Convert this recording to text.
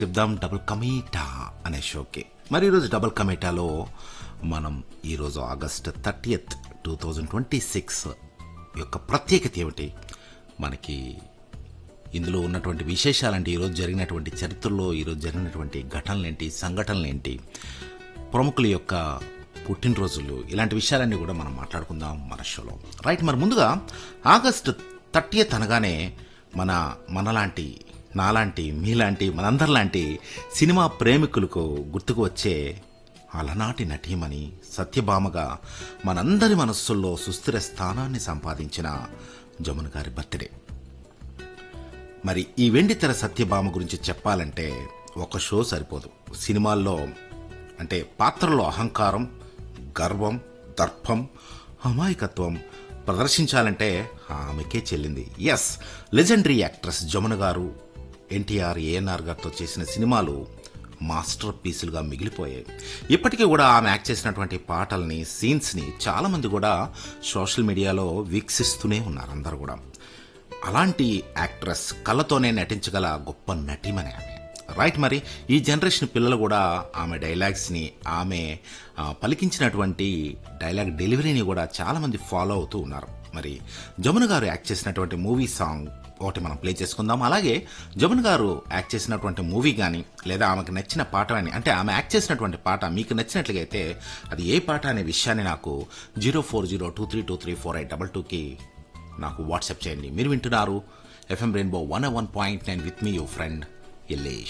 చెప్దాం డబుల్ కమీటా అనే షోకి మరి ఈరోజు డబుల్ కమీటాలో మనం ఈరోజు August thirtieth two thousand twenty six యొక్క ప్రత్యేకత ఏమిటి మనకి ఇందులో ఉన్నటువంటి విశేషాలంటే ఈరోజు జరిగినటువంటి చరిత్రలో ఈరోజు జరిగినటువంటి ఘటనలేంటి సంఘటనలేంటి ప్రముఖుల యొక్క పుట్టినరోజులు ఇలాంటి విషయాలన్నీ కూడా మనం మాట్లాడుకుందాం మన షోలో రైట్ మరి ముందుగా ఆగస్టు థర్టీయత్ అనగానే మన మనలాంటి నాలాంటి మీలాంటి మనందరిలాంటి సినిమా ప్రేమికులకు గుర్తుకు వచ్చే అలనాటి నటీమణి సత్యభామగా మనందరి మనస్సుల్లో సుస్థిర స్థానాన్ని సంపాదించిన జమున గారి బర్త్డే మరి ఈ వెండి తెర సత్యభామ గురించి చెప్పాలంటే ఒక షో సరిపోదు సినిమాల్లో అంటే పాత్రలో అహంకారం గర్వం దర్పం అమాయకత్వం ప్రదర్శించాలంటే ఆమెకే చెల్లింది ఎస్ లెజెండరీ యాక్ట్రెస్ జమున గారు ఎన్టీఆర్ ఏఎన్ఆర్ గారితో చేసిన సినిమాలు మాస్టర్ పీసులుగా మిగిలిపోయాయి ఇప్పటికీ కూడా ఆమె యాక్ట్ చేసినటువంటి పాటల్ని సీన్స్ని చాలామంది కూడా సోషల్ మీడియాలో వీక్షిస్తూనే ఉన్నారు అందరూ కూడా అలాంటి యాక్ట్రెస్ కళ్ళతోనే నటించగల గొప్ప నటిమని ఆమె రైట్ మరి ఈ జనరేషన్ పిల్లలు కూడా ఆమె డైలాగ్స్ని ఆమె ఆ, పలికించినటువంటి డైలాగ్ డెలివరీని కూడా చాలామంది ఫాలో అవుతూ ఉన్నారు మరి జమున గారు యాక్ట్ చేసినటువంటి మూవీ సాంగ్ ఒకటి మనం ప్లే చేసుకుందాం అలాగే జమున గారు యాక్ట్ చేసినటువంటి మూవీ కానీ లేదా ఆమెకు నచ్చిన పాట అని అంటే ఆమె యాక్ట్ చేసినటువంటి పాట మీకు నచ్చినట్లుగా అయితే అది ఏ పాట అనే విషయాన్ని నాకు zero four zero two three two three four eight double టూకి నాకు వాట్సాప్ చేయండి మీరు వింటున్నారు FM rainbow one one point nine with me you friend Yellesh